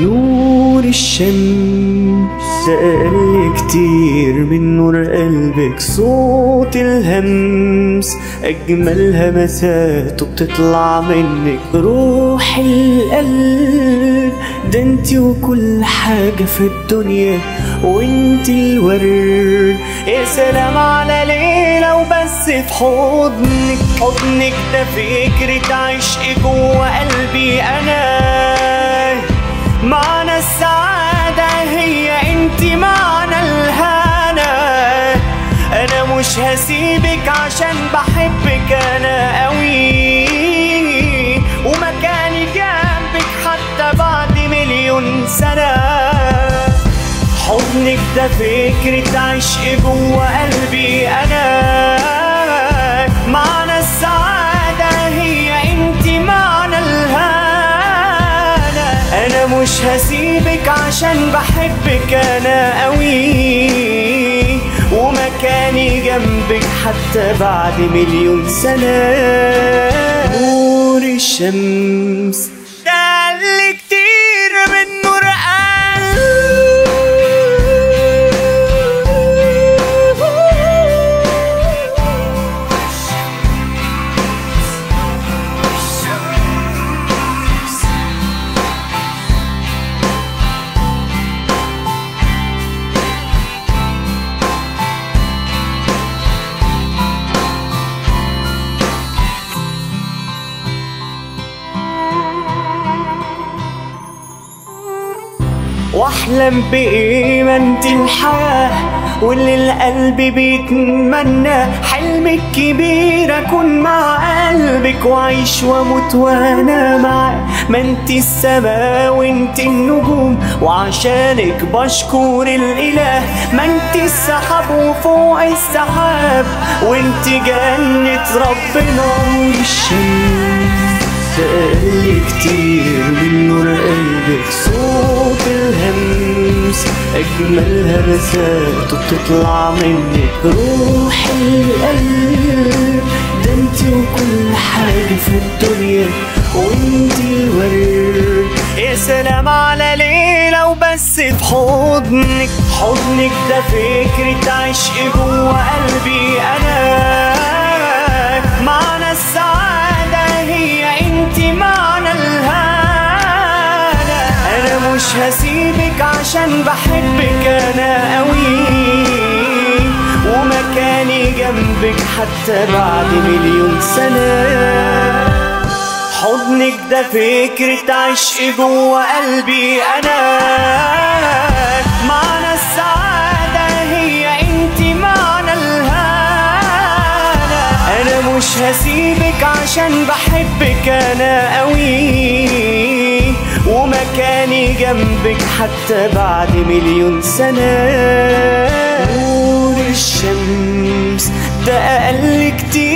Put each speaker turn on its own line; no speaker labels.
نور الشمس أقل كتير من نور قلبك صوت الهمس أجمل همساته بتطلع منك روح القلب ده انتي وكل حاجة في الدنيا وانتي الورد يا سلام على ليلة وبس في حضنك حضنك ده فكرة عشق جوه قلبي أنا معنى السعادة هي انتي معنى الهنا انا مش هسيبك عشان بحبك انا قوي ومكاني جنبك حتى بعد مليون سنة حضنك ده فكرة عشق جوه قلبي انا معنى السعادة هي انتي معنى الهنا انا مش هسيبك عشان بحبك انا قوي ومكاني جنبك حتى بعد مليون سنة نور الشمس ده اللي كتير من نور واحلم بقيمة الحياة واللي القلب بيتمنى حلمك كبير اكون مع قلبك واعيش واموت وانا معاه ما انت السما وانت النجوم وعشانك بشكر الاله ما انت السحاب وفوق السحاب وانت جنة ربنا والشمس سألي كتير من نور قلبك صوت الهمس أجمل همساته بتطلع منك روح القلب ده انتي وكل حاجة في الدنيا وانتي الورد يا سلام على ليلة وبس في حضنك حضنك ده فكرة عشق جوه قلبي أنا معنى السعادة هي انتي معنى الهنا انا مش هسيبك عشان بحبك انا قوي ومكاني جنبك حتى بعد مليون سنة حضنك ده فكرة عشق جوه قلبي انا معنى السعادة هي انتي معنى الهنا انا مش هسيبك عشان بحبك انا قوي ومكاني جنبك حتى بعد مليون سنة نور الشمس ده اقل كتير